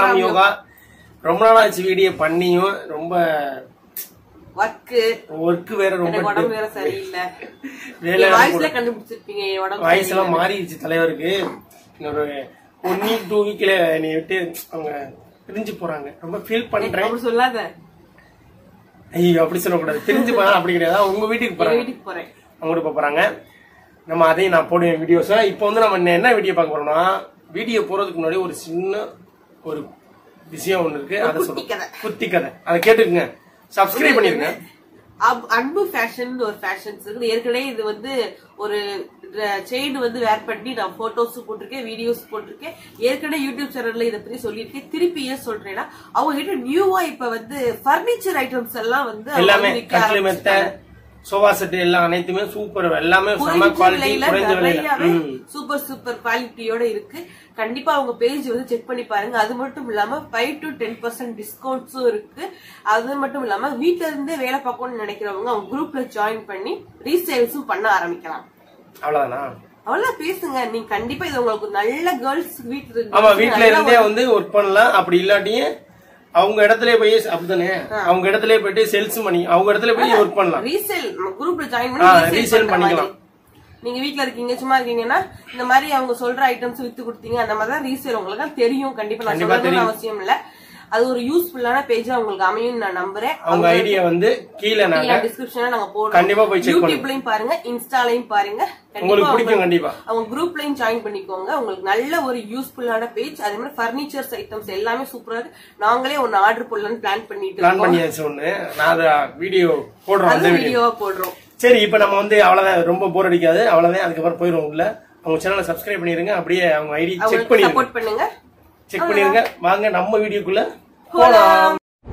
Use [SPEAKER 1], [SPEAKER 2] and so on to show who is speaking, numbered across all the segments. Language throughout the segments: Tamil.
[SPEAKER 1] ராம் யோகா ரொம்ப நாளாச்சு வீடியோ பண்ணியும் ரொம்ப
[SPEAKER 2] ஒர்க்கு
[SPEAKER 1] ஒர்க் வேற ரொம்ப
[SPEAKER 2] எனக்கு உடம்பு வேற சரியில்லை
[SPEAKER 1] வேலை
[SPEAKER 2] வாய்ஸ்ல கண்டுபிடிச்சிருப்பீங்க என் உடம்பு
[SPEAKER 1] வயசு எல்லாம் மாறிடுச்சு தலைவருக்கு இன்னொரு ஒன் வீக் டூ வீக்ல என்னை விட்டு அவங்க பிரிஞ்சு போறாங்க ரொம்ப ஃபீல் பண்றேன்
[SPEAKER 2] அப்படி சொல்லாத
[SPEAKER 1] ஐயோ அப்படி சொல்லக்கூடாது பிரிஞ்சு போனா அப்படி கிடையாது உங்க வீட்டுக்கு
[SPEAKER 2] என்
[SPEAKER 1] போறாங்க
[SPEAKER 2] வீட்டுக்கு போறேன்
[SPEAKER 1] அவங்க கூட போறாங்க நம்ம அதையும் நான் போடுவேன் வீடியோஸ் இப்போ வந்து நம்ம என்ன- என்ன வீடியோ பார்க்க போறோம்னா வீடியோ போறதுக்கு முன்னாடி ஒரு சின்ன ஒரு விஷயம் ஒண்ணு இருக்கு அதை
[SPEAKER 2] குட்டி
[SPEAKER 1] சொல்லுங்க
[SPEAKER 2] கதை.
[SPEAKER 1] குட்டி கதை அதை கேட்டுக்குங்க சப்ஸ்கிரைப் பண்ணிருங்க
[SPEAKER 2] அப்- அன்பு ஃபேஷன் ஒரு ஃபேஷன்ஸ் இருக்குது ஏற்கனவே இது வந்து ஒரு செயின் வந்து வேர் பண்ணி நான் போட்டோஸ் போட்டிருக்கேன் வீடியோஸ் போட்டிருக்கேன் ஏற்கனவே யூடியூப் சேனல்ல இதை பத்தி சொல்லியிருக்கேன் திருப்பி ஏன் சொல்றேன்னா அவங்க கிட்ட நியூவா இப்ப வந்து ஃபர்னிச்சர் ஐட்டம்ஸ் எல்லாம் வந்து அவங்க
[SPEAKER 1] எல்லாமே
[SPEAKER 2] விற்க
[SPEAKER 1] கட்டில் மெத்த
[SPEAKER 2] ஆரம்பிச்சிட்டாங்க.
[SPEAKER 1] சோஃபா செட் எல்லாம் அனைத்துமே சூப்பர் எல்லாமே செம்ம
[SPEAKER 2] குறைஞ்ச
[SPEAKER 1] குவாலிட்டி
[SPEAKER 2] விலையில
[SPEAKER 1] குறைஞ்ச விலையில
[SPEAKER 2] நிறையவே
[SPEAKER 1] ம்.
[SPEAKER 2] சூப்பர் சூப்பர் குவாலிட்டியோட இருக்கு கண்டிப்பா அவங்க பேஜ் வந்து செக் பண்ணி பாருங்க அது மட்டும் இல்லாம ஃபைவ் டு டென் பர்சன்ட் டிஸ்கவுண்ட்ஸும் இருக்கு அது மட்டும் இல்லாம வீட்ல இருந்தே வேலை பார்க்கணும்னு நினைக்கிறவங்க அவங்க குரூப்ல ஜாயின் பண்ணி ரீசேல்ஸும் பண்ண ஆரம்பிக்கலாம்
[SPEAKER 1] அவ்வளவுதானா
[SPEAKER 2] அவ்வளவு பேசுங்க நீங்க கண்டிப்பா இது உங்களுக்கு நல்ல கேர்ள்ஸ் வீட்டுல
[SPEAKER 1] ஆமா வீட்ல இருந்தே வந்து ஒர்க் பண்ணலாம் அப்படி இல்லாட்டியும் அவங்க இடத்துல போய் அப்படித்தானே அவங்க இடத்துல போயிட்டு சேல்ஸ் பண்ணி அவங்க இடத்துல போய் ஒர்க் பண்ணலாம்
[SPEAKER 2] ரீசேல் குரூப்ல ஜாயின்
[SPEAKER 1] ஆ,
[SPEAKER 2] பண்ணி
[SPEAKER 1] resale
[SPEAKER 2] ரீசேல்
[SPEAKER 1] பண்ணிக்கலாம்.
[SPEAKER 2] பண்ணிக்கலாம் நீங்க வீட்ல இருக்கீங்க சும்மா இருக்கீங்கன்னா இந்த மாதிரி அவங்க சொல்ற ஐட்டம்ஸ் வித்து கொடுத்தீங்க அந்த மாதிரி தான் ரீசேல் உங்களுக்கு தான் தெரியும் கண்டிப்பா நான்
[SPEAKER 1] கண்டிப்பா
[SPEAKER 2] சொல்லணும்னு அவசியம் இல்ல அது ஒரு யூஸ்ஃபுல்லான பேஜா உங்களுக்கு அமையும் நான் நம்புறேன்
[SPEAKER 1] அவங்க ஐடியா வந்து கீழே நாங்க
[SPEAKER 2] டிஸ்கிரிப்ஷன்ல நாங்க போடுறோம்
[SPEAKER 1] கண்டிப்பா போய் செக் பண்ணுங்க
[SPEAKER 2] யூடியூப்லயும் பாருங்க இன்ஸ்டாலையும் பாருங்க கண்டிப்பா
[SPEAKER 1] உங்களுக்கு பிடிக்கும் கண்டிப்பா
[SPEAKER 2] அவங்க குரூப்லயும் ஜாயின் பண்ணிக்கோங்க உங்களுக்கு நல்ல ஒரு யூஸ்ஃபுல்லான பேஜ் அதே மாதிரி பர்னிச்சர்ஸ் ஐட்டம்ஸ் எல்லாமே சூப்பரா இருக்கு நாங்களே ஒன்னு ஆர்டர் போடலாம்னு பிளான் பண்ணிட்டு
[SPEAKER 1] பிளான்
[SPEAKER 2] இருக்கோம்
[SPEAKER 1] பண்ணியாச்சு ஒண்ணு நான் அதை வீடியோ போடுறோம் அந்த
[SPEAKER 2] அது
[SPEAKER 1] வீடியோ
[SPEAKER 2] வீடியோவா போடுறோம்
[SPEAKER 1] சரி இப்போ நம்ம வந்து அவ்வளவுதான் ரொம்ப போர் அடிக்காது அவ்வளவுதான் அதுக்கப்புறம் போயிடும் உள்ள அவங்க சேனலை சப்ஸ்கிரைப் பண்ணிருங்க அப்படியே அவங்க ஐடி செக்
[SPEAKER 2] அவங்களுக்கு
[SPEAKER 1] பண்ணிருங்க
[SPEAKER 2] சப்போர்ட் பண்ணுங்க
[SPEAKER 1] செக் பண்ணிருங்க வாங்க நம்ம வீடியோக்குள்ள போலாம்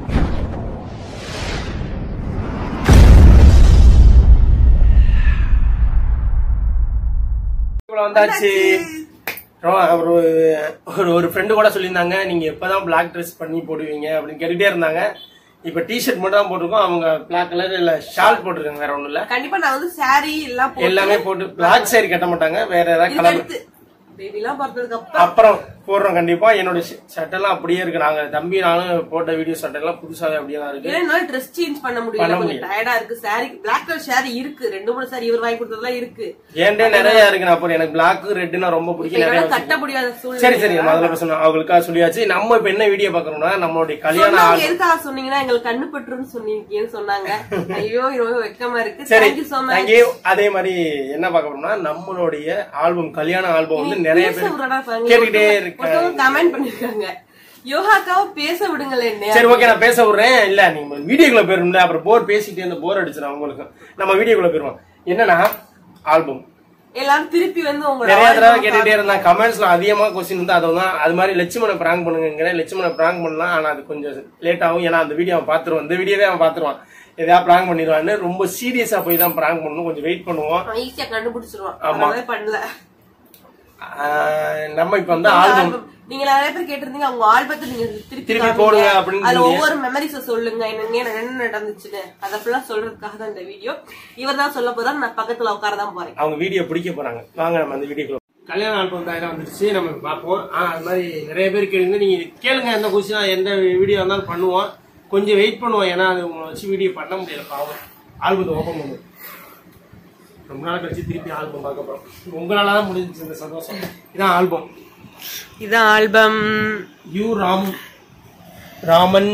[SPEAKER 1] இவ்வளவு வந்தாச்சு ரொம்ப ஒரு ஒரு ஒரு ஃப்ரெண்டு கூட சொல்லியிருந்தாங்க நீங்க எப்பதான் பிளாக் ட்ரெஸ் பண்ணி போடுவீங்க அப்படின்னு கேட்டுட்டே இருந்தாங்க இப்ப டிஷர்ட் மட்டும் தான் போட்டிருக்கோம் அவங்க பிளாக் கலர் இல்ல ஷால் போட்டிருக்காங்க வேற ஒண்ணும் இல்ல
[SPEAKER 2] கண்டிப்பா நான் வந்து saree எல்லாம் போட்டு
[SPEAKER 1] எல்லாமே போட்டு பிளாக் saree கட்ட மாட்டாங்க வேற ஏதாவது கலர்
[SPEAKER 2] அடுத்து பேபி எல்லாம் பிறந்ததுக்கு அப்புறம்
[SPEAKER 1] அப்புறம் போடுறோம் கண்டிப்பா என்னோட சட்டெல்லாம் அப்படியே இருக்கு நாங்க தம்பி நானும் போட்ட வீடியோ சட்டெல்லாம் புதுசாவே அப்படியே தான் இருக்கு
[SPEAKER 2] ஏன்னா ட்ரெஸ் சேஞ்ச் பண்ண முடியல கொஞ்சம் டயர்டா இருக்கு saree பிளாக் கலர் saree இருக்கு ரெண்டு மூணு saree இவர் வாங்கி கொடுத்ததெல்லாம் இருக்கு
[SPEAKER 1] ஏன்டே நிறைய இருக்கு நான் அப்புறம் எனக்கு பிளாக் ரெட்னா ரொம்ப பிடிக்கும் நிறைய
[SPEAKER 2] என்னால கட்ட முடியாத சூழ்நிலை
[SPEAKER 1] சரி சரி முதல்ல பேசணும் அவங்களுக்காக சொல்லியாச்சு நம்ம இப்ப என்ன வீடியோ பாக்குறோம்னா நம்மளுடைய கல்யாண
[SPEAKER 2] சொன்னாங்க எதுக்காக சொன்னீங்கன்னா எங்களுக்கு கண்ணு பட்டுருன்னு சொன்னீங்கன்னு சொன்னாங்க ஐயோ ரொம்ப வெக்கமா இருக்கு
[SPEAKER 1] சரி
[SPEAKER 2] தேங்க்யூ சோ மச்
[SPEAKER 1] தேங்க்யூ அதே மாதிரி என்ன பார்க்க போறோம்னா நம்மளுடைய ஆல்பம் கல்யாண ஆல்பம் வந்து நிறைய பேர் கேட்டுக்கிட்டே இருக்காங்க
[SPEAKER 2] கமெண்ட் பண்ணிருக்காங்க யோகாக்காவை பேச விடுங்களேன்
[SPEAKER 1] சரி ஓகே நான் பேச விடுறேன் இல்ல நீங்க வீடியோக்குள்ள போயிருந்தா அப்புறம் போர் பேசிட்டே இருந்த போர் அடிச்சிடும் உங்களுக்கு நம்ம வீடியோக்குள்ள போயிருவோம் என்னன்னா ஆல்பம்
[SPEAKER 2] எல்லாரும் திருப்பி வந்து உங்களை
[SPEAKER 1] நிறைய தடவை கேட்டுட்டே இருந்தா கமெண்ட்ஸ்ல அதிகமா கொஸ்டின் வந்து அதை தான் அது மாதிரி லட்சுமணை பிராங்க் பண்ணுங்க லட்சுமணை பிராங்க் பண்ணலாம் ஆனா அது கொஞ்சம் லேட் ஆகும் ஏன்னா அந்த வீடியோ அவன் பாத்துருவான் இந்த வீடியோவே அவன் பாத்துருவான் எதாவது பிராங்க் பண்ணிடுவான்னு ரொம்ப சீரியஸா போய் தான் பிராங்க் பண்ணணும் கொஞ்சம் வெயிட் பண்ணுவோம்
[SPEAKER 2] ஈஸியா கண்டுபிடிச்சிருவான்
[SPEAKER 1] ஆமா.
[SPEAKER 2] அதனால பண்ணல
[SPEAKER 1] ஆஹ் நம்ம இப்ப வந்து ஆல்பம்
[SPEAKER 2] ஆல்பம் நீங்க நிறைய பேர் கேட்டிருந்தீங்க அவங்க ஆல்பத்தை நீங்க திருப்பி
[SPEAKER 1] திருப்பி
[SPEAKER 2] காமிங்க.
[SPEAKER 1] போடுங்க அப்படின்னு
[SPEAKER 2] அதுல
[SPEAKER 1] சொன்னீங்க.
[SPEAKER 2] ஒவ்வொரு மெமரிஸ சொல்லுங்க என்னங்க என்ன நடந்துச்சுன்னு அத ஃபுல்லா சொல்றதுக்காக தான் இந்த வீடியோ இவர் தான் சொல்ல போதா நான் பக்கத்துல உட்கார தான் போறேன்
[SPEAKER 1] அவங்க வீடியோ பிடிக்க போறாங்க வாங்க நம்ம அந்த வீடியோக்குள்ள கல்யாண ஆல்பம் தான் வந்துருச்சு நம்ம இப்ப பார்ப்போம் ஆ அது மாதிரி நிறைய பேர் கேளுங்க நீங்க கேளுங்க எந்த கொஸ்டின் எந்த வீடியோ இருந்தாலும் பண்ணுவோம் கொஞ்சம் வெயிட் பண்ணுவோம் ஏன்னா அது உங்களை வச்சு வீடியோ பண்ண முடியாது பாவம் ஆல்பத்தை ஓப்பன் பண்ணுவோம் ரொம்ப நாள் கழிச்சு திருப்பி ஆல்பம் பார்க்க போறோம் உங்களால தான் முடிஞ்சிச்சு இந்த சந்தோஷம் இதான் ஆல்பம்
[SPEAKER 2] இதான் album
[SPEAKER 1] U Ram Raman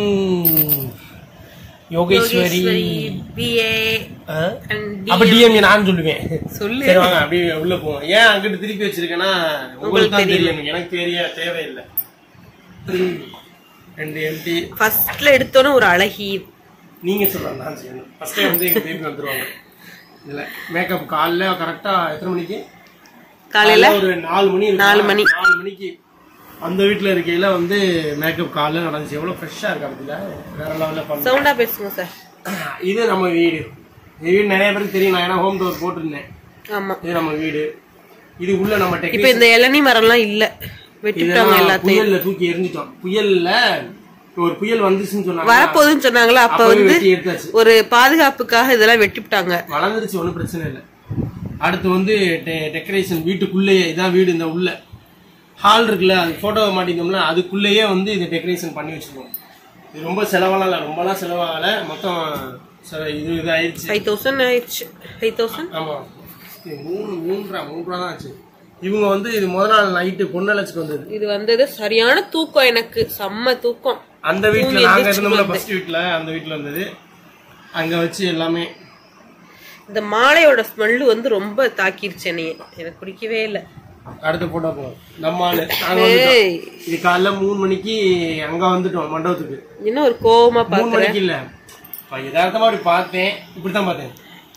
[SPEAKER 1] Yogeshwari
[SPEAKER 2] BA
[SPEAKER 1] ஆ? அப்ப டிஎம்ஏ நான் சொல்லுவேன்
[SPEAKER 2] சொல்லு
[SPEAKER 1] சரி வாங்க அப்படியே உள்ள போவோம் ஏன் அங்கிட்டு திருப்பி வச்சிருக்கேன்னா உங்களுக்கு தான் தெரியும் எனக்கு தெரிய தேவையில்லை ரெண்டு எம்டி
[SPEAKER 2] ஃபர்ஸ்ட்ல எடுத்தோன்னு ஒரு அழகி
[SPEAKER 1] நீங்க சொல்லலாம் நான் செய்யணும் ஃபர்ஸ்டே வந்து எங்க பேபி வந்துருவாங்க இதுல மேக்கப் காலைல கரெக்டா எத்தனை மணிக்கு
[SPEAKER 2] காலையில
[SPEAKER 1] ஒரு நாலு மணி இருக்கும்.
[SPEAKER 2] நாலு மணி.
[SPEAKER 1] நாலு மணிக்கு அந்த வீட்ல இருக்கையில வந்து மேக்கப் காலைல நடந்துச்சு எவ்வளவு ஃப்ரெஷ்ஷா இருக்கு அதுல வேற லெவல்ல பண்ண
[SPEAKER 2] சவுண்டா பேசுங்க சார்
[SPEAKER 1] இது நம்ம வீடு இந்த வீடு நிறைய பேருக்கு தெரியும் நான் ஏன்னா ஹோம் டோர் போட்டிருந்தேன்
[SPEAKER 2] ஆமா
[SPEAKER 1] இது நம்ம வீடு இது உள்ள நம்ம
[SPEAKER 2] இப்ப
[SPEAKER 1] டெக்னிக்
[SPEAKER 2] இந்த இளநீ மரம்லாம் இல்ல வெட்டிட்டாங்க எல்லாத்தையும்
[SPEAKER 1] புயல்ல தூக்கி எரிஞ்சிட்டோம் புயல்ல ஒரு புயல் வந்துச்சுன்னு சொன்னாங்க
[SPEAKER 2] வரப்போகுதுன்னு சொன்னாங்களா அப்ப
[SPEAKER 1] அப்பவே
[SPEAKER 2] வந்து
[SPEAKER 1] வெட்டி எடுத்தாச்சு
[SPEAKER 2] ஒரு பாதுகாப்புக்காக இதெல்லாம் வெட்டிவிட்டாங்க
[SPEAKER 1] வளர்ந்துருச்சு ஒன்றும் பிரச்சனை இல்லை அடுத்து வந்து டெக்கரேஷன் வீட்டுக்குள்ளேயே இதான் வீடு இந்த உள்ள ஹால் இருக்குல்ல அது ஃபோட்டோ மாட்டிருந்தோம்ல அதுக்குள்ளேயே வந்து இதை டெக்கரேஷன் பண்ணி வச்சிருக்கோம் இது ரொம்ப செலவெல்லாம் இல்லை ரொம்பலாம் செலவாகல மொத்தம் செ- இது இது ஆயிடுச்சு
[SPEAKER 2] ஃபைவ் தௌசண்ட் ஆயிடுச்சு ஃபைவ் தௌசண்ட்
[SPEAKER 1] ஆமா இது மூணு மூன்றா மூணு ரூபா தான் ஆச்சு இவங்க வந்து இது முதல் நாள் நைட்டு பொன்னலச்சுக்கு வந்தது
[SPEAKER 2] இது வந்தது சரியான தூக்கம் எனக்கு செம்ம தூக்கம்
[SPEAKER 1] அந்த வீட்ல நாங்க இருந்தோம்ல ஃபர்ஸ்ட் வீட்ல அந்த வீட்ல வந்தது அங்க வச்சு எல்லாமே
[SPEAKER 2] இந்த மாலையோட ஸ்மெல்லு வந்து ரொம்ப தாக்கிருச்சு என்னைய எனக்கு பிடிக்கவே இல்லை
[SPEAKER 1] அடுத்த போட்டோ போவோம் நம்ம ஆளு நாங்க வந்துட்டோம்.
[SPEAKER 2] ஏய்
[SPEAKER 1] இது காலைல மூணு மணிக்கு அங்க வந்துட்டோம் மண்டபத்துக்கு
[SPEAKER 2] இன்னும் ஒரு கோவமா
[SPEAKER 1] மூணு
[SPEAKER 2] பாக்குறேன்
[SPEAKER 1] மணிக்கு இல்ல இப்ப யதார்த்தமா அப்படி பார்த்தேன் இப்படித்தான் பார்த்தேன்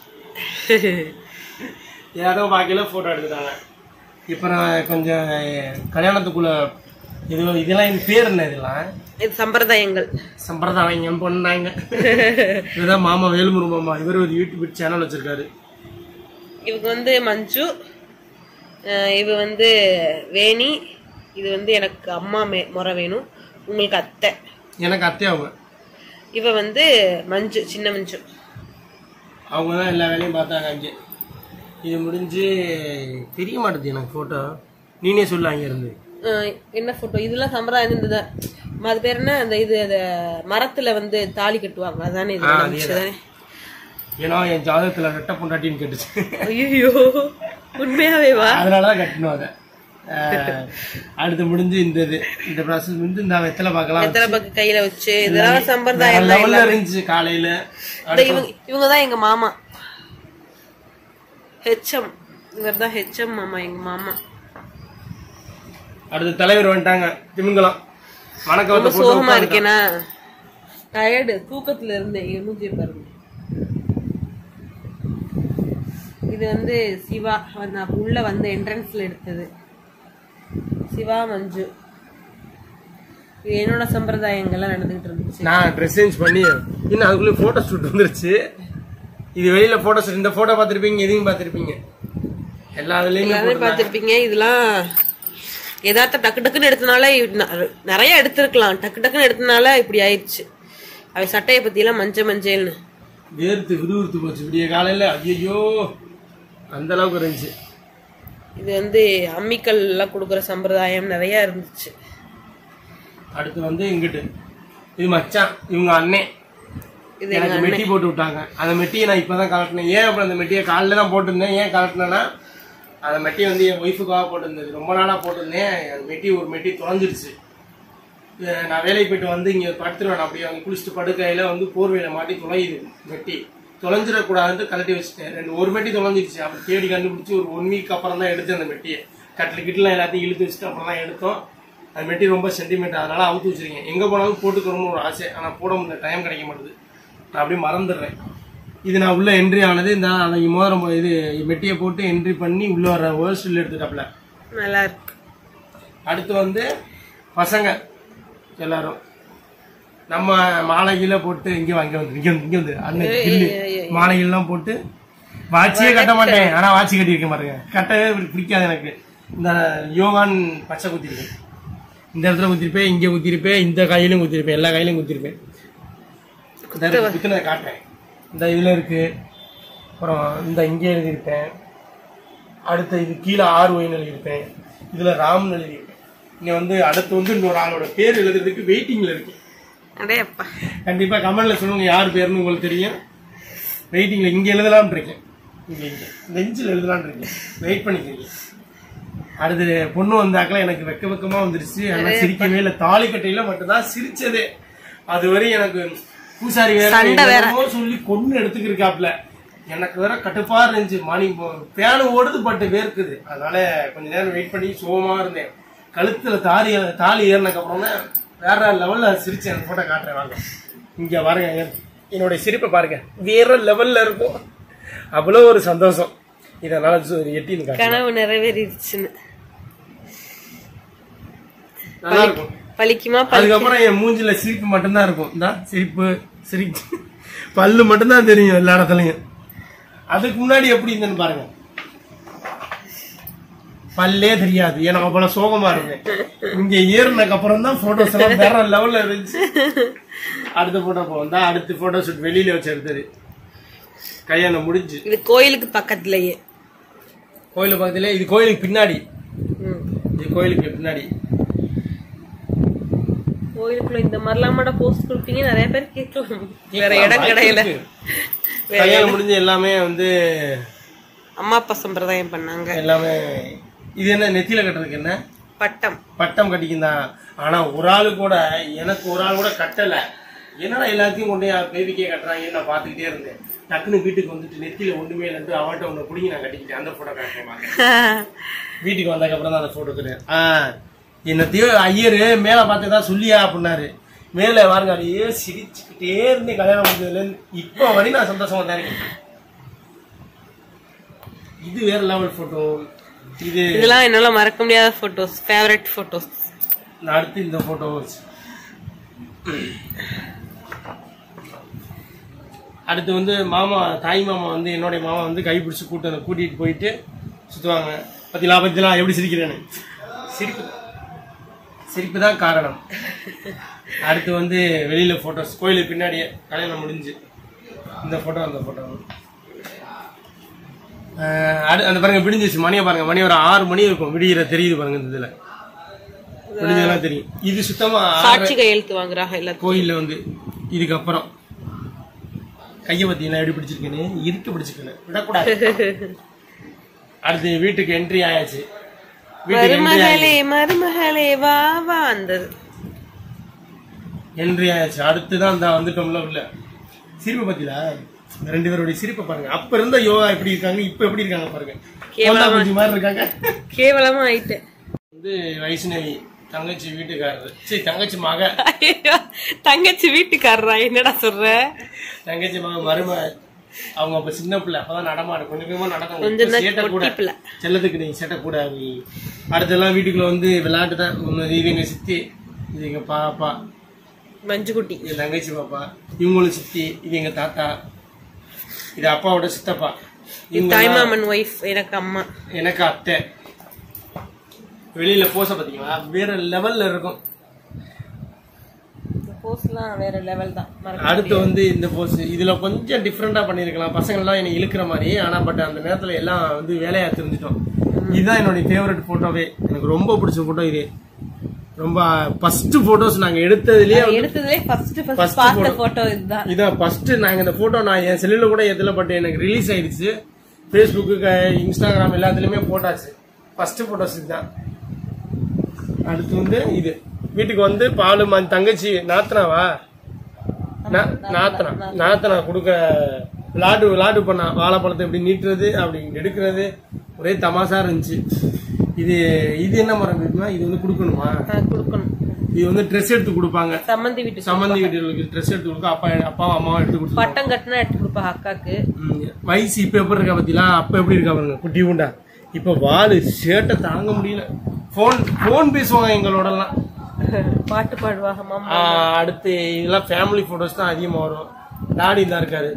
[SPEAKER 1] யதார்த்தமா பார்க்கல போட்டோ எடுத்துட்டாங்க இப்ப நான் கொஞ்சம் கல்யாணத்துக்குள்ள இது இதெல்லாம் என் பேர் என்ன இதெல்லாம்
[SPEAKER 2] இது சம்பிரதாயங்கள்
[SPEAKER 1] சம்பிரதாயம் பண்ணாங்க இதுதான் மாமா வேலுமுரு மாமா இவர் ஒரு யூடியூப் சேனல் வச்சிருக்காரு
[SPEAKER 2] இவங்க வந்து மஞ்சு அஹ் இவ வந்து வேணி இது வந்து எனக்கு அம்மா மே முறை வேணும் உங்களுக்கு அத்தை
[SPEAKER 1] எனக்கு அத்தை அவங்க
[SPEAKER 2] இவ வந்து மஞ்சு சின்ன மஞ்சு
[SPEAKER 1] அவங்க தான் எல்லா வேலையும் பார்த்தாங்க அங்கே இது முடிஞ்சு தெரிய மாட்டேது எனக்கு ஃபோட்டோ நீனே சொல்லு அங்கே இருந்து
[SPEAKER 2] அஹ் என்ன போட்டோ இதெல்லாம் சம்பிரதாயம் இந்த அது பேர் என்ன அந்த இது அந்த மரத்துல வந்து தாலி கட்டுவாங்க அதானே இது
[SPEAKER 1] ஆ,
[SPEAKER 2] நடந்துச்சு தானே
[SPEAKER 1] ஏன்னா என் ஜாதகத்தில் ரெட்டை பொண்டாட்டின்னு கேட்டுச்சு
[SPEAKER 2] ஐயோ உண்மையாவே வா
[SPEAKER 1] அதனால தான் கட்டணும் அதை அஹ், அடுத்து முடிஞ்சு இந்த இது இந்த ப்ராசஸ் முடிஞ்சு இந்த வெத்தலை பார்க்கலாம்
[SPEAKER 2] எத்தனை பக்கம் கையில வச்சு இதெல்லாம் சம்பிரதாயம்
[SPEAKER 1] லெவலில் இருந்துச்சு காலையில்
[SPEAKER 2] இந்த இவங்க இவங்க தான் எங்க மாமா ஹெச்எம் இவர் தான் ஹெச்எம் மாமா எங்க மாமா
[SPEAKER 1] அடுத்து தலைவர் வந்துட்டாங்க திமிங்கலம் வணக்கம்
[SPEAKER 2] ரொம்ப
[SPEAKER 1] வந்து போட்டு
[SPEAKER 2] சோகமா
[SPEAKER 1] உட்கார்ந்துட்டாங்க.
[SPEAKER 2] இருக்கேனா டயர்டு தூக்கத்துல இருந்தேன் மூஞ்சி பாருங்க இது வந்து சிவா நான் உள்ள வந்த என்ட்ரன்ஸ்ல எடுத்தது சிவா மஞ்சு இது என்னோட சம்பிரதாயங்கள்லாம் நடந்துகிட்டு இருந்துச்சு
[SPEAKER 1] நான் ட்ரெஸ் சேஞ்ச் பண்ணி இன்னும் அதுக்குள்ளே ஃபோட்டோ ஷூட் வந்துருச்சு இது வெளியில ஃபோட்டோ ஷூட் இந்த ஃபோட்டோ பார்த்துருப்பீங்க இதையும் பார்த்துருப்பீங்க எல்லா இதுலேயுமே
[SPEAKER 2] எல்லாமே பார்த்திருப்பீங்க இதெல்லாம் எதார்த்த டக்கு டக்குன்னு எடுத்தனால இ- ந- நிறைய எடுத்திருக்கலாம் டக்கு டக்குன்னு எடுத்தனால இப்படி ஆயிடுச்சு அவ சட்டையை பத்தி எல்லாம் மஞ்ச மஞ்சள்னு
[SPEAKER 1] வேர்த்து விறுவிறுத்து போச்சு விடிய காலையில ஐயோ அந்த அளவுக்கு இருந்துச்சு
[SPEAKER 2] இது வந்து அம்மிக்கல் எல்லாம் கொடுக்குற சம்பிரதாயம் நிறைய இருந்துச்சு
[SPEAKER 1] அடுத்து வந்து இங்கிட்டு இது மச்சான் இவங்க அண்ணன்
[SPEAKER 2] இது
[SPEAKER 1] எனக்கு மெட்டி போட்டு விட்டாங்க அந்த மெட்டியை நான் இப்பதான் கலட்டினேன் ஏன் அப்புறம் அந்த மெட்டியை காலைல தான் போட்டிருந்தேன் ஏன் கலட்டினேன்னா அந்த மெட்டி வந்து என் ஒய்ஃபுக்காக போட்டிருந்தது ரொம்ப நாளா போட்டிருந்தேன் அந்த மெட்டி ஒரு மெட்டி தொலைஞ்சிருச்சு இது நான் வேலைக்கு போயிட்டு வந்து இங்க படுத்துருவேன் அப்படியே அங்கே குளிச்சுட்டு படுக்கையில வந்து போர்வையில மாட்டி தொலையுது மெட்டி தொலைஞ்சிடக்கூடாதுன்ட்டு கழட்டி வச்சுட்டேன் ரெண்டு ஒரு மெட்டி தொலைஞ்சிருச்சு அப்படி தேடி கண்டுபிடிச்சி ஒரு ஒன் வீக் அப்புறம் தான் எடுத்தேன் அந்த மெட்டியை கட்டில் கிட்டலாம் எல்லாத்தையும் இழுத்து வச்சுட்டு அப்புறம் தான் எடுத்தோம் அந்த மெட்டி ரொம்ப சென்டிமெண்ட் அதனால அவுத்து வச்சிருக்கேன் எங்க போனாலும் போட்டுக்கணும்னு ஒரு ஆசை ஆனா போட முடியல டைம் கிடைக்க மாட்டுது நான் அப்படியே மறந்துடுறேன் இது நான் உள்ள என்ட்ரி ஆனது இந்த அந்த மோதிரம் போ- இது மெட்டியை போட்டு என்ட்ரி பண்ணி உள்ள வர வேர்ஸ்டில் எடுத்துட்டாப்ல
[SPEAKER 2] நல்லா இருக்கு
[SPEAKER 1] அடுத்து வந்து பசங்க எல்லாரும் நம்ம மாலைகீழ போட்டு இங்க வாங்க வந்து இங்க வந்து இங்க வந்து அண்ணன் கில்லு மாலைகள்லாம் போட்டு வாட்சியே கட்ட மாட்டேன் ஆனா வாட்சி கட்டியிருக்கேன் பாருங்க கட்டவே பிடி- பிடிக்காது எனக்கு இந்த யோகான் பச்சை குத்திருக்கேன் இந்த இடத்துல குத்திருப்பேன் இங்க குத்திருப்பேன் இந்த கையிலும் குத்திருப்பேன் எல்லா கையிலும் குத்திருப்பேன் இந்த இருக்கு, குத்துனதை காட்டுறேன் இந்த இதுல இருக்கு அப்புறம் இந்த இங்கே எழுதியிருப்பேன் அடுத்து இது கீழே ஆறு ஒயின் எழுதியிருப்பேன் இதுல ராம்னு எழுதியிருப்பேன் இங்க வந்து அடுத்து வந்து இன்னொரு ஆளோட பேர் எழுதுறதுக்கு வெயிட்டிங்ல இருக்கு
[SPEAKER 2] அடே அப்பா
[SPEAKER 1] கண்டிப்பா கமெண்ட்ல சொல்லுங்க யார் பேருன்னு உங்களுக்கு தெரியும் வெயிட்டிங்ல இங்க எழுதலாம்னு இருக்கேன் இங்க இங்க பெஞ்சில் எழுதலாம்னு இருக்கேன் வெயிட் பண்ணிக்கிறீங்க அடுத்து பொண்ணு வந்தாக்கல எனக்கு வெக்க வெக்கமா வந்துருச்சு ஆனா சிரிக்கவே இல்லை தாலி கட்டையில மட்டும்தான் சிரிச்சதே அது வரை எனக்கு பூசாரி வேற என்னமோ சொல்லி கொண்டு எடுத்துக்கிருக்காப்ல எனக்கு வேற கட்டுப்பா இருந்துச்சு மணி பேனு ஓடுது பட்டு வேர்க்குது அதனால கொஞ்ச நேரம் வெயிட் பண்ணி சோகமா இருந்தேன் கழுத்துல தாலி தாலி ஏறினதுக்கு அப்புறம் தான் வேற லெவல்ல சிரிச்சேன் அந்த போட்டோ காட்டுறேன் வாங்க இங்க பாருங்க என்னுடைய சிரிப்பை பாருங்க வேற லெவல்ல இருக்கும் அவ்வளவு ஒரு சந்தோஷம் இதனால எட்டின்னு காட்டு
[SPEAKER 2] கனவு நிறைவேறிடுச்சுன்னு
[SPEAKER 1] நல்லா இருக்கும்
[SPEAKER 2] பலிக்குமா பலி-
[SPEAKER 1] அதுக்கப்புறம் என் மூஞ்சில சிரிப்பு மட்டும்தான் இருக்கும் இந்த சிரிப்பு சிரிப்பு பல்லு மட்டும்தான் தெரியும் எல்லா இடத்துலயும் அதுக்கு முன்னாடி எப்படி இருந்தேன்னு பாருங்க பல்லே தெரியாது ஏன்னா அவ்வளவு சோகமா இருந்தேன் இங்க ஏறினதுக்கு அப்புறம் தான் போட்டோஸ் எல்லாம் வேற லெவல்ல இருந்துச்சு அடுத்த போட்டோ போவோம் தான் அடுத்த போட்டோ ஷூட் வெளியில வச்சு எடுத்தது கல்யாணம் முடிஞ்சு
[SPEAKER 2] இது கோயிலுக்கு பக்கத்துலயே
[SPEAKER 1] கோயிலு பக்கத்துல இது கோயிலுக்கு பின்னாடி
[SPEAKER 2] ம்.
[SPEAKER 1] இது கோயிலுக்கு பின்னாடி
[SPEAKER 2] கோயிலுக்குள்ள இந்த மாதிரிலாமாட போஸ்ட் கொடுப்பீங்க நிறைய பேர் கேட்கலாம் வேற இடம் கிடையில
[SPEAKER 1] கல்யாணம் முடிஞ்சு எல்லாமே வந்து
[SPEAKER 2] அம்மா அப்பா சம்பிரதாயம் பண்ணாங்க
[SPEAKER 1] எல்லாமே இது என்ன நெத்தியில கட்டுறதுக்கு என்ன
[SPEAKER 2] பட்டம்
[SPEAKER 1] பட்டம் கட்டிக்கும் தான் ஆனா ஒரு ஆளு கூட எனக்கு ஒரு ஆள் கூட கட்டல என்னடா எல்லாத்தையும் கொண்டு பேபிக்கே கட்டுறாங்கன்னு நான் பார்த்துக்கிட்டே இருந்தேன் டக்குன்னு வீட்டுக்கு வந்துட்டு நெத்தியில ஒண்ணுமே இல்லைன்ட்டு அவன்கிட்ட ஒண்ணு பிடிங்கி நான் கட்டிக்கிட்டேன் அந்த போட்டோ காட்டுறேன் வீட்டுக்கு வந்ததுக்கு அப்புறம் தான் அந்த போட்டோ கிடையாது ஆ என்னத்தையோ ஐயரு மேல பார்த்து தான் சொல்லியா அப்படின்னாரு மேல பாருங்க அப்படியே சிரிச்சுக்கிட்டே இருந்தேன் கல்யாணம் முடிஞ்சதுல இருந்து இப்போ வரையும் நான் சந்தோஷமா தான் இருக்கேன் இது வேற லெவல் போட்டோ இது
[SPEAKER 2] இதெல்லாம் என்னால மறக்க முடியாத போட்டோஸ் ஃபேவரட் போட்டோஸ்
[SPEAKER 1] நான் அடுத்து இந்த போட்டோ அடுத்து வந்து மாமா தாய் மாமா வந்து என்னுடைய மாமா வந்து கை பிடிச்சி கூட்டு கூட்டிட்டு போயிட்டு சுத்துவாங்க பத்திலா பத்திலா எப்படி சிரிக்கிறேன்னு சிரிப்பு சிரிப்பு தான் காரணம் அடுத்து வந்து வெளியில போட்டோஸ் கோயிலுக்கு பின்னாடியே கல்யாணம் முடிஞ்சு இந்த போட்டோ அந்த போட்டோ அடு அந்த பாருங்க விடிஞ்சிச்சு மணியை பாருங்க மணி ஒரு ஆறு மணி இருக்கும் விடிகிற தெரியுது பாருங்க இந்த இதுல விடிஞ்சதெல்லாம் தெரியும் இது சுத்தமா ஆறு-
[SPEAKER 2] சாட்சி கையெழுத்து வாங்குறாங்க எல்லாத்தையும்
[SPEAKER 1] கோயில்ல வந்து இதுக்கப்புறம் கையை பத்தி எப்படி பிடிச்சிருக்கேன்னு இருக்க பிடிச்சிருக்கேன் விடக்கூடாது அடுத்து வீட்டுக்கு என்ட்ரி ஆயாச்சு வீட்டுக்கு என்ட்ரி
[SPEAKER 2] மருமகளே மருமகளே வா வா அந்த
[SPEAKER 1] என்ட்ரி ஆயாச்சு அடுத்து தான் இந்த வந்துட்டோம்ல உள்ள சிரிப்பு பத்திலா இந்த ரெண்டு பேருடைய சிரிப்பை பாருங்க அப்ப இருந்த யோகா எப்படி இருக்காங்க இப்ப எப்படி இருக்காங்க பாருங்க கோலா குஞ்சு மாதிரி இருக்காங்க
[SPEAKER 2] கேவலமா ஆயிட்டேன்
[SPEAKER 1] வந்து வைஷ்ணவி தங்கச்சி வீட்டுக்காரரு சரி தங்கச்சி மக
[SPEAKER 2] ஐயோ, தங்கச்சி வீட்டுக்காரரா என்னடா சொல்ற
[SPEAKER 1] தங்கச்சி மக மரும அவங்க அப்ப சின்ன பிள்ளை அப்பதான் நடமாடும் கொஞ்சம் கொஞ்சமா நடக்கும்
[SPEAKER 2] கொஞ்சம்
[SPEAKER 1] இப்ப
[SPEAKER 2] தான்
[SPEAKER 1] சேட்டை கூட
[SPEAKER 2] குட்டி பிள்ளை.
[SPEAKER 1] செல்லத்துக்கு நீ சேட்டை கூட நீ அடுத்தெல்லாம் வீட்டுக்குள்ள வந்து விளையாட்டு தான் ஒண்ணு இது எங்க சித்தி இது எங்க பாப்பா
[SPEAKER 2] மஞ்சு குட்டி
[SPEAKER 1] இது தங்கச்சி பாப்பா இவங்களும் சித்தி இது எங்க தாத்தா இது அப்பாவோட சித்தப்பா இவங்க
[SPEAKER 2] தாய்மாமன் ஒய்ஃப் எனக்கு அம்மா
[SPEAKER 1] எனக்கு அத்தை வெளியில போச பாத்தீங்களா வேற லெவல்ல இருக்கும்
[SPEAKER 2] இந்த போஸ்ட்லாம் வேற லெவல் தான் மறக்க
[SPEAKER 1] அடுத்து வந்து இந்த போஸ் இதுல கொஞ்சம் டிஃப்ரெண்டா பண்ணிருக்கலாம் பசங்க எல்லாம் என்னை இழுக்கிற மாதிரி ஆனா பட் அந்த நேரத்துல எல்லாம் வந்து வேலையா தெரிஞ்சிட்டோம் இதுதான் என்னுடைய ஃபேவரட் போட்டோவே எனக்கு ரொம்ப பிடிச்ச போட்டோ இது ரொம்ப ஃபர்ஸ்ட் போட்டோஸ் நாங்க எடுத்ததுலயே வந்து-
[SPEAKER 2] எடுத்ததுலே ஃபர்ஸ்ட்
[SPEAKER 1] First
[SPEAKER 2] ஃபர்ஸ்ட் பார்த்த
[SPEAKER 1] photo.
[SPEAKER 2] போட்டோ இதுதான்
[SPEAKER 1] இதான் ஃபர்ஸ்ட் நாங்க இந்த போட்டோ நான் என் செல்லுல கூட எதுல பட் எனக்கு ரிலீஸ் ஆயிடுச்சு ஃபேஸ்புக்கு இன்ஸ்டாகிராம் எல்லாத்துலயுமே போட்டாச்சு ஃபர்ஸ்ட் போட்டோஸ் இதுதான் அடுத்து வந்து இது வீட்டுக்கு வந்து பால் ம- தங்கச்சி நாத்தனாவா நா- நாத்தனா நாத்தனா கொடுக்க விளாடு விளாடு பண்ணா வாழைப்பழத்தை எப்படி நீட்டுறது அப்படி எடுக்கிறது ஒரே தமாசா இருந்துச்சு இது இது என்ன மரம் இருக்குன்னா இது வந்து கொடுக்கணுமா
[SPEAKER 2] நான் கொடுக்கணும்
[SPEAKER 1] இது வந்து ட்ரெஸ் எடுத்து கொடுப்பாங்க
[SPEAKER 2] சம்மந்தி வீட்டு
[SPEAKER 1] சம்மந்தி வீட்டுகளுக்கு ட்ரெஸ் எடுத்து கொடுக்க அப்பா அப்பாவும் அம்மாவும் எடுத்து கொடுத்து
[SPEAKER 2] பட்டம் கட்டினா எடுத்து கொடுப்பா அக்காக்கு
[SPEAKER 1] வயசு இப்ப எப்படி இருக்கா பத்திலா அப்ப எப்படி இருக்கா பாருங்க குட்டி உண்டா இப்ப வாலு சேட்டை தாங்க முடியல போன் போன் பேசுவாங்க எங்களோடலாம்
[SPEAKER 2] பாட்டு பாடுவாங்க மாமா
[SPEAKER 1] ஆஹ் அடுத்து இதெல்லாம் ஃபேமிலி போட்டோஸ் தான் அதிகமா வரும் டாடி தான் இருக்காரு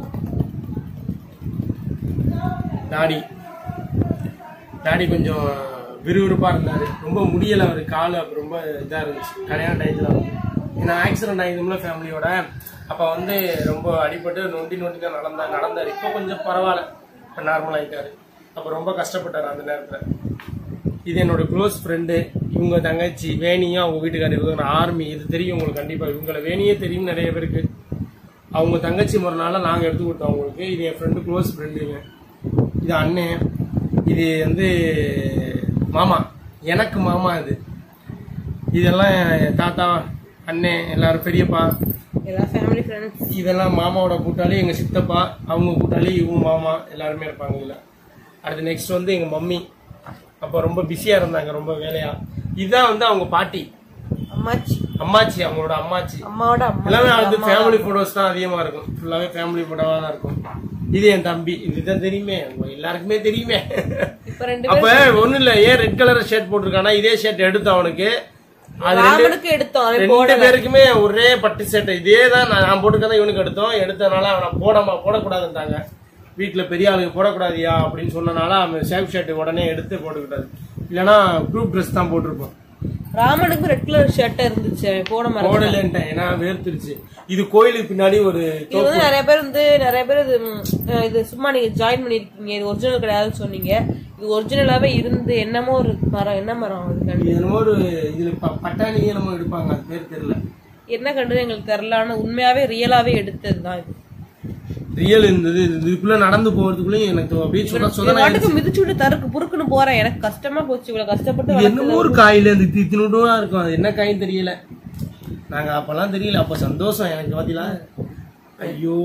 [SPEAKER 1] டாடி டாடி கொஞ்சம் விறுவிறுப்பா இருந்தாரு ரொம்ப முடியல அவர் கால் அப்ப ரொம்ப இதா இருந்துச்சு கல்யாண டயத்துல ஏன்னா ஆக்சிடென்ட் ஆயிருந்தோம்ல ஃபேமிலியோட அப்ப வந்து ரொம்ப அடிபட்டு நொண்டி நொண்டி தான் நடந்தா நடந்தாரு இப்போ கொஞ்சம் பரவாயில்ல இப்போ நார்மல் ஆயிட்டாரு அப்ப ரொம்ப கஷ்டப்பட்டாரு அந்த நேரத்துல இது என்னோட க்ளோஸ் ஃப்ரெண்டு இவங்க தங்கச்சி வேணியும் அவங்க வீட்டுக்காரர் இவங்க ஆர்மி இது தெரியும் உங்களுக்கு கண்டிப்பா இவங்கள வேணியே தெரியும் நிறைய பேருக்கு அவங்க தங்கச்சி முறைனால நாங்கள் எடுத்து கொடுத்தோம் அவங்களுக்கு இது என் ஃப்ரெண்டு க்ளோஸ் ஃப்ரெண்டுங்க இது அண்ணன் இது வந்து மாமா எனக்கு மாமா இது இதெல்லாம் என் தாத்தா அண்ணன் எல்லாரும் பெரியப்பா
[SPEAKER 2] எல்லா ஃபேமிலி ஃப்ரெண்ட்ஸ்
[SPEAKER 1] இதெல்லாம் மாமாவோட கூட்டாளி எங்க சித்தப்பா அவங்க கூட்டாளி இவங்க மாமா எல்லாருமே இருப்பாங்க இதுல அடுத்து நெக்ஸ்ட் வந்து எங்க மம்மி அப்போ ரொம்ப பிஸியா இருந்தாங்க ரொம்ப வேலையா இதுதான் வந்து அவங்க பாட்டி
[SPEAKER 2] அம்மாச்சி
[SPEAKER 1] அம்மாச்சி அவங்களோட அம்மாச்சி
[SPEAKER 2] அம்மாவோட அம்மா
[SPEAKER 1] எல்லாமே வந்து ஃபேமிலி போட்டோஸ் தான் அதிகமா இருக்கும் ஃபுல்லாவே ஃபேமிலி போட்டோவா தான் இருக்கும் இது என் தம்பி இதுதான் தெரியுமே உங்க எல்லாருக்குமே தெரியுமே
[SPEAKER 2] இப்ப ரெண்டு
[SPEAKER 1] அப்ப ஒண்ணு இல்ல ஏன் ரெட் கலர் ஷர்ட் போட்டிருக்கானா இதே ஷர்ட் எடுத்த அவனுக்கு அது ரெண்டு
[SPEAKER 2] ராமனுக்கு எடுத்தோம் அவன்
[SPEAKER 1] ரெண்டு பேருக்குமே ஒரே பட்டு சட்டை இதே தான் நான் நான் போட்டுக்கதான் இவனுக்கு எடுத்தோம் எடுத்தனால அவனை போடாம போடக்கூடாதுன்றாங்க வீட்டுல பெரிய ஆளுங்க போடக்கூடாதியா அப்படின்னு சொன்னனால அவன் சேஃப் ஷர்ட் உடனே எடுத்து போட்டுக்கிட்டாரு இல்லைன்னா குரூப் ட்ரெஸ் தான் போட்டிருப்போம்
[SPEAKER 2] ராமனுக்கும் ரெட் கலர் ஷர்ட் இருந்துச்சு போட மாதிரி
[SPEAKER 1] போடலன்ட்டேன் ஏன்னா வேர்த்துருச்சு இது கோயிலுக்கு பின்னாடி ஒரு
[SPEAKER 2] இது வந்து நிறைய பேர் வந்து நிறைய பேர் இது ம், அஹ் இது சும்மா நீங்க ஜாயின் பண்ணிருக்கீங்க இது ஒரிஜினல் கிடையாதுன்னு சொன்னீங்க இது ஒரிஜினலாவே இருந்து என்னமோ ஒரு மரம் என்ன மரம் அது கண்டு
[SPEAKER 1] இது என்னமோ ஒரு இதுல ப- பட்டாணியே நம்ம எடுப்பாங்க அது பேர் தெரியல
[SPEAKER 2] என்ன கண்டு எங்களுக்கு தெரியல ஆனா உண்மையாவே ரியலாவே எடுத்ததுதான் இது
[SPEAKER 1] ரியல் இருந்தது இது- இதுக்குள்ள நடந்து போறதுக்குள்ளயும் எனக்கு அப்படியே சொல்ல
[SPEAKER 2] இது
[SPEAKER 1] சொல்ல
[SPEAKER 2] வாட்டுக்கு மிதிச்சு விட்டு தருக்கு புறுக்குன்னு போறேன் எனக்கு கஷ்டமா போச்சு இவ்வளவு கஷ்டப்பட்டு
[SPEAKER 1] இது என்னமோ ஒரு காயில அந்த தித்தினுட்டா இருக்கும் அது என்ன காயின்னு தெரியல நாங்க அப்பெல்லாம் தெரியல அப்ப சந்தோஷம் எனக்கு பாத்தீங்களா ஐயோ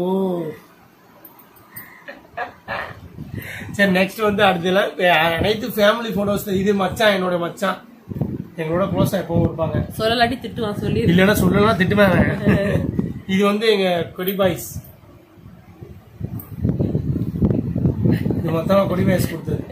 [SPEAKER 1] சரி நெக்ஸ்ட் வந்து அடுத்துல அஹ், அனைத்து ஃபேமிலி போட்டோஸ் இது மச்சான் என்னோட மச்சான் எங்களோட க்ளோஸா எப்பவும் இருப்பாங்க
[SPEAKER 2] சொல்லலாட்டி திட்டுவான் சொல்லி
[SPEAKER 1] இல்லைன்னா சொல்லலாம் திட்டுவேன் இது வந்து எங்க கொடி பாய்ஸ் இது மொத்தமா கொடி பாய்ஸ் கொடுத்தது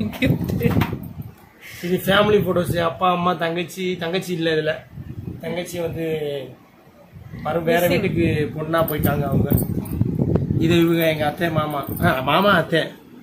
[SPEAKER 1] இது ஃபேமிலி போட்டோஸ் அப்பா அம்மா தங்கச்சி தங்கச்சி இல்ல இதுல தங்கச்சி வந்து மறு வேற வீட்டுக்கு பொண்ணா போயிட்டாங்க அவங்க இது இவங்க எங்க அத்தை மாமா ஆ, மாமா அத்தை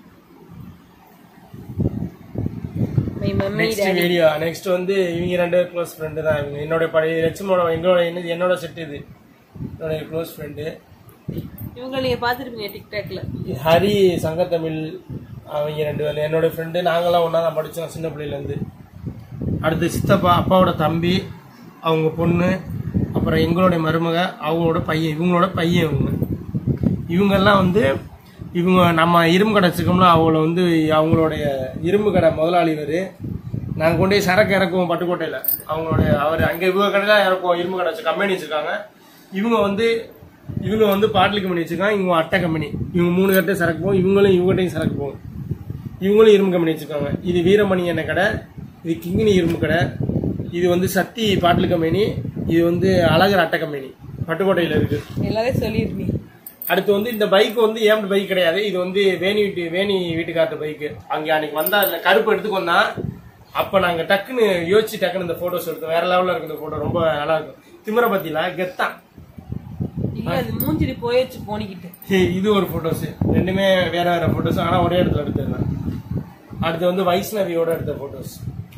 [SPEAKER 2] my mummy
[SPEAKER 1] next video next வந்து இவங்க ரெண்டு க்ளோஸ் ஃப்ரெண்டு தான் இவங்க என்னோட பழைய லட்சுமோட எங்களோட என்னது என்னோட செட் இது என்னோட க்ளோஸ் ஃப்ரெண்டு
[SPEAKER 2] இவங்க நீங்க பாத்துருப்பீங்க டிக்டாக்ல
[SPEAKER 1] ஹரி சங்கத்தமிழ் அவங்க ரெண்டு பேரும் என்னோட ஃப்ரெண்டு நாங்களாம் ஒன்றா தான் படித்தோம் சின்ன பிள்ளையிலேருந்து அடுத்து சித்தப்பா அப்பாவோட தம்பி அவங்க பொண்ணு அப்புறம் எங்களுடைய மருமக அவங்களோட பையன் இவங்களோட பையன் இவங்க இவங்கெல்லாம் வந்து இவங்க நம்ம இரும்பு கடை வச்சுக்கோம்ல அவங்கள வந்து அவங்களுடைய இரும்பு கடை முதலாளி இவர் நாங்கள் கொண்டு போய் சரக்கு இறக்குவோம் பட்டுக்கோட்டையில் அவங்களுடைய அவர் அங்கே இவங்க கடையில் இறக்குவோம் இரும்பு கடை வச்சு கம்பெனி வச்சுருக்காங்க இவங்க வந்து இவங்க வந்து பாட்டில் கம்பெனி வச்சுருக்காங்க இவங்க அட்டை கம்பெனி இவங்க மூணு கட்டை சரக்கு போகும் இவங்களும் இவங்ககிட்டையும் சரக்கு போகும் இவங்களும் இரும்பு கம்பெனி வச்சுருக்காங்க இது வீரமணி எண்ணெய் கடை இது கிங்கினி இரும்பு கடை இது வந்து சக்தி பாட்டில் கம்பெனி இது வந்து அழகர் அட்டை கம்பெனி பட்டுக்கோட்டையில் இருக்குது
[SPEAKER 2] எல்லாரையும் சொல்லிருப்பீங்க
[SPEAKER 1] அடுத்து வந்து இந்த பைக் வந்து ஏன் பைக் கிடையாது இது வந்து வேணி வீட்டு வேணி வீட்டுக்காரத்து பைக்கு அங்கே அன்னைக்கு வந்தா அதுல கருப்பு எடுத்துக்கு வந்தான் அப்ப நாங்க டக்குன்னு யோசிச்சு டக்குன்னு இந்த போட்டோஸ் எடுத்தோம் வேற லெவல்ல இருக்கு இந்த போட்டோ ரொம்ப நல்லா இருக்கும் திமிர பத்தியில கெத்தான்
[SPEAKER 2] இல்ல அது மூஞ்சிரி போயிடுச்சு போனிக்கிட்டு
[SPEAKER 1] ஹே, இது ஒரு போட்டோஸ் ரெண்டுமே வேற வேற போட்டோஸ் ஆனா ஒரே இடத்துல எடுத்ததுதான் அடுத்து வந்து வைஷ்ணவியோட எடுத்த போட்டோஸ்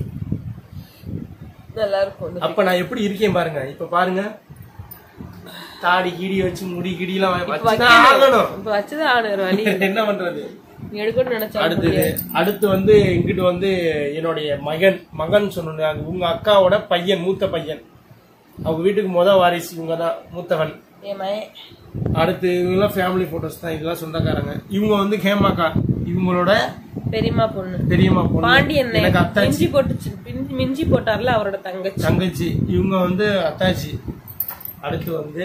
[SPEAKER 2] நல்லா இருக்கும் இந்த
[SPEAKER 1] அப்ப நான் எப்படி இருக்கேன் பாருங்க இப்ப பாருங்க தாடி கீடி வச்சு முடி கிடிலாம் வச்சுதான் ஆகணும்
[SPEAKER 2] இப்ப வச்சுதான் ஆடு ஒரு வழி
[SPEAKER 1] என்ன பண்றது
[SPEAKER 2] நீ எடுக்கணும்னு நினைச்சா
[SPEAKER 1] அடுத்தது அடுத்து வந்து இங்கிட்டு வந்து என்னுடைய மகன் மகன் சொன்னாங்க உங்க அக்காவோட பையன் மூத்த பையன் அவங்க வீட்டுக்கு முத வாரிசு இவங்க தான் மூத்தவன்
[SPEAKER 2] என் மயன்
[SPEAKER 1] அடுத்து இவங்கெல்லாம் ஃபேமிலி போட்டோஸ் தான் இதெல்லாம் சொந்தக்காரங்க இவங்க வந்து ஹேமாக்கா இவங்களோட
[SPEAKER 2] பெரியம்மா பொண்ணு
[SPEAKER 1] பெரியம்மா பொண்ணு
[SPEAKER 2] பாண்டியன்
[SPEAKER 1] எனக்கு அத்தாச்சி
[SPEAKER 2] மிஞ்சி போட்டுச்சு பிஞ்சி- மிஞ்சி போட்டார்ல அவரோட தங்கச்சி
[SPEAKER 1] தங்கச்சி இவங்க வந்து அத்தாச்சி அடுத்து வந்து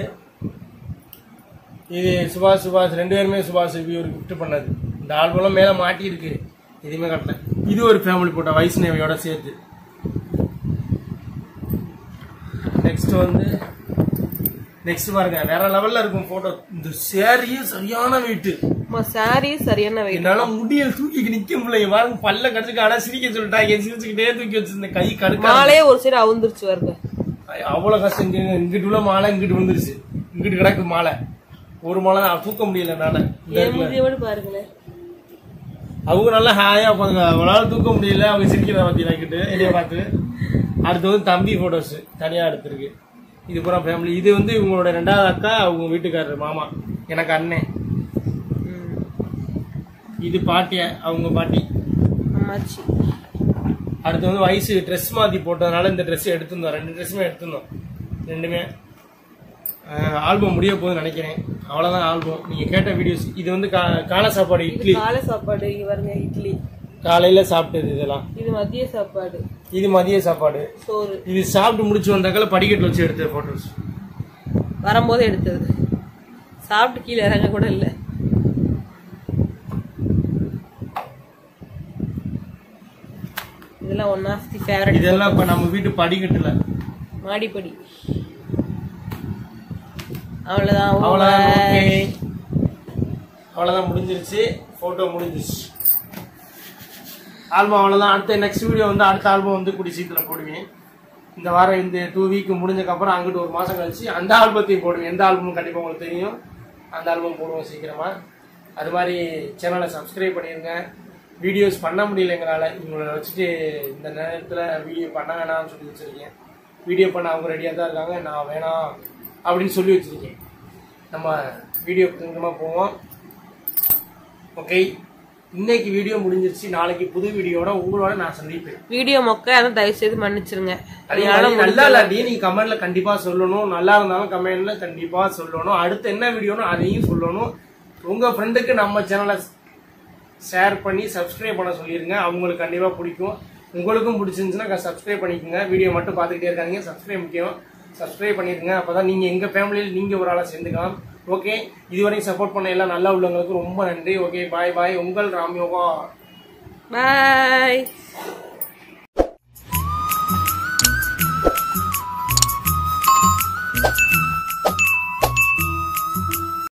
[SPEAKER 1] இது சுபாஷ் சுபாஷ் ரெண்டு பேருமே சுபாஷ் இவர் கிஃப்ட் பண்ணது இந்த ஆல்பம்லாம் மேல மாட்டி இருக்கு எதுவுமே கட்டல இது ஒரு ஃபேமிலி போட்டோ வைஷ்ணவியோட சேர்த்து நெக்ஸ்ட் வந்து நெக்ஸ்ட் பாருங்க வேற லெவல்ல இருக்கும் போட்டோ இந்த சேரியே சரியான வெயிட்
[SPEAKER 2] சாரி சரியான வெயிட்
[SPEAKER 1] என்னால முடியல தூக்கி நிக்க முடியல பாருங்க பல்ல கடிச்சுக்க ஆனா சிரிக்க சொல்லிட்டாங்க சிரிச்சுக்கிட்டே தூக்கி வச்சிருந்த கை கடுக்கா
[SPEAKER 2] மாலையே ஒரு சைடு அவுந்துருச்சு வருங்க
[SPEAKER 1] அவ்வளவு கஷ்டம் இங்க இங்கிட்டு உள்ள மாலை இங்கிட்டு விழுந்துருச்சு இங்கிட்டு கிடக்கு மாலை ஒரு மாலை தான் தூக்க முடியல என்னால இந்த
[SPEAKER 2] என்
[SPEAKER 1] இடத்துல.
[SPEAKER 2] மூஞ்சியோட பாருங்களேன்
[SPEAKER 1] அவங்க நல்லா ஹாயா உட்காந்து அவங்களால தூக்க முடியல அவங்க சிரிக்கிறத பத்தி கிட்ட என்னைய பார்த்து அடுத்து வந்து தம்பி போட்டோஸ் தனியா எடுத்திருக்கு இது பூரா ஃபேமிலி இது வந்து இவங்களோட ரெண்டாவது அக்கா அவங்க வீட்டுக்காரர் மாமா எனக்கு அண்ணன்
[SPEAKER 2] ம்.
[SPEAKER 1] இது பாட்டிய அவங்க பாட்டி
[SPEAKER 2] அம்மாச்சி
[SPEAKER 1] அடுத்து வந்து வயசு ட்ரெஸ் மாத்தி போட்டதுனால இந்த ட்ரெஸ் எடுத்திருந்தோம் ரெண்டு ட்ரெஸ்ஸுமே எடுத்திருந்தோம் ரெண்டுமே ஆல்பம் முடிய போகுதுன்னு நினைக்கிறேன் அவ்வளவுதான் ஆல்பம் நீங்க கேட்ட வீடியோஸ் இது வந்து கா- காலை சாப்பாடு இட்லி
[SPEAKER 2] காலை சாப்பாடு இங்க பாருங்க இட்லி
[SPEAKER 1] காலையில சாப்பிட்டது இதெல்லாம்
[SPEAKER 2] இது மதிய சாப்பாடு
[SPEAKER 1] இது மதிய சாப்பாடு
[SPEAKER 2] சோறு
[SPEAKER 1] இது சாப்பிட்டு முடிச்சு வந்தாக்கல படிக்கட்டில் வச்சு எடுத்த போட்டோஸ்
[SPEAKER 2] வரும்போது எடுத்தது சாப்பிட்டு கீழே இறங்க கூட இல்ல இதெல்லாம் ஒன் ஆஃப் தி ஃபேவரட்
[SPEAKER 1] இதெல்லாம் இப்ப நம்ம வீட்டு படிக்கட்டுல
[SPEAKER 2] மாடிப்படி அவ்வளவுதான்
[SPEAKER 1] அவ்வளவுதான்
[SPEAKER 2] over.
[SPEAKER 1] okay. அவ்வளவுதான் முடிஞ்சிருச்சு போட்டோ முடிஞ்சிருச்சு ஆல்பம் அவ்வளவுதான் அடுத்த நெக்ஸ்ட் வீடியோ வந்து அடுத்த ஆல்பம் வந்து குடி சீக்கிரம் போடுவேன் இந்த வாரம் இந்த டூ வீக் முடிஞ்சக்கப்புறம் அங்கிட்டு ஒரு மாசம் கழிச்சு அந்த ஆல்பத்தையும் போடுவேன் எந்த ஆல்பம் கண்டிப்பா உங்களுக்கு தெரியும் அந்த ஆல்பம் போடுவோம் சீக்கிரமா அது மாதிரி சேனலை சப்ஸ்கிரைப் பண்ணிருங்க வீடியோஸ் பண்ண முடியல எங்களால் இவங்களை வச்சுட்டு இந்த நேரத்தில் வீடியோ பண்ண வேணாம்னு சொல்லி வச்சிருக்கேன் வீடியோ பண்ண அவங்க ரெடியாக தான் இருக்காங்க நான் வேணாம் அப்படின்னு சொல்லி வச்சிருக்கேன் நம்ம வீடியோ கொஞ்சமாக போவோம் ஓகே இன்னைக்கு வீடியோ முடிஞ்சிருச்சு நாளைக்கு புது வீடியோட உங்களோட நான் சந்திப்பேன்
[SPEAKER 2] வீடியோ மொக்க அதான் தயவு செய்து மன்னிச்சிருங்க
[SPEAKER 1] அதே மாதிரி நல்லா இல்லாட்டி நீங்க கமெண்ட்ல கண்டிப்பா சொல்லணும் நல்லா இருந்தாலும் கமெண்ட்ல கண்டிப்பா சொல்லணும் அடுத்து என்ன வீடியோனோ அதையும் சொல்லணும் உங்க ஃப்ரெண்டுக்கு நம்ம சேனலை ஷேர் பண்ணி சப்ஸ்கிரைப் பண்ண சொல்லிருங்க அவங்களுக்கு கண்டிப்பா பிடிக்கும் உங்களுக்கும் பிடிச்சிருந்துச்சுன்னா சப்ஸ்கிரைப் பண்ணிக்கோங்க வீடியோ மட்டும் பார்த்துக்கிட்டே இருக்காதீங்க சப்ஸ்கிரைப் முக்கியம் சப்ஸ்கிரைப் பண்ணிருங்க அப்பதான் நீங்க எங்க ஃபேமிலியில் நீங்க ஒரு ஆளா சேர்ந்துக்கலாம் ஓகே இதுவரைக்கும் சப்போர்ட் பண்ண எல்லாம் நல்லா உள்ளவங்களுக்கு ரொம்ப நன்றி ஓகே பாய் பாய் உங்கள் ராம்யோகா
[SPEAKER 2] பாய்